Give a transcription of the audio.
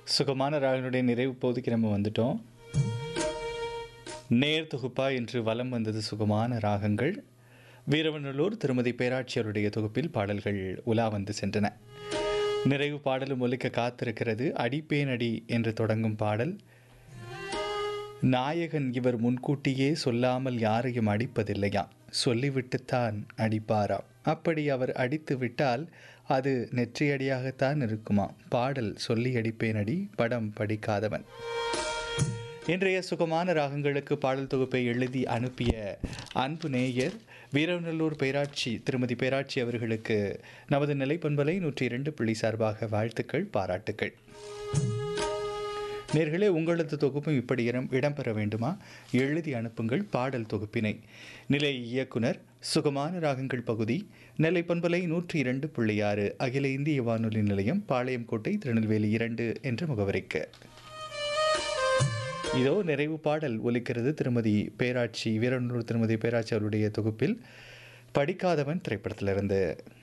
சுகமான ராகனுடைய நிறைவு பகுதிக்கு நம்ம வந்துட்டோம் நேர் தொகுப்பா என்று வலம் வந்தது சுகமான ராகங்கள் வீரவநல்லூர் திருமதி பேராட்சியருடைய தொகுப்பில் பாடல்கள் உலா வந்து சென்றன நிறைவு பாடலும் ஒலிக்க காத்திருக்கிறது அடிப்பேன் அடி என்று தொடங்கும் பாடல் நாயகன் இவர் முன்கூட்டியே சொல்லாமல் யாரையும் அடிப்பதில்லையாம் சொல்லிவிட்டுத்தான் அடிப்பாராம் அப்படி அவர் அடித்து விட்டால் அது நெற்றியடியாகத்தான் இருக்குமா பாடல் சொல்லி அடிப்பேன் அடி படம் படிக்காதவன் இன்றைய சுகமான ராகங்களுக்கு பாடல் தொகுப்பை எழுதி அனுப்பிய அன்பு நேயர் வீரநல்லூர் பேராட்சி திருமதி பேராட்சி அவர்களுக்கு நமது நிலைப்பண்பலை நூற்றி இரண்டு புள்ளி சார்பாக வாழ்த்துக்கள் பாராட்டுக்கள் நேர்களே உங்களது தொகுப்பும் இப்படி இடம் இடம்பெற வேண்டுமா எழுதி அனுப்புங்கள் பாடல் தொகுப்பினை நிலை இயக்குனர் சுகமான ராகங்கள் பகுதி நெல்லை பண்பலை நூற்றி இரண்டு புள்ளி ஆறு அகில இந்திய வானொலி நிலையம் பாளையங்கோட்டை திருநெல்வேலி இரண்டு என்ற முகவரிக்கு இதோ நிறைவு பாடல் ஒலிக்கிறது திருமதி பேராட்சி வீரநல்லூர் திருமதி பேராட்சி அவருடைய தொகுப்பில் படிக்காதவன் திரைப்படத்திலிருந்து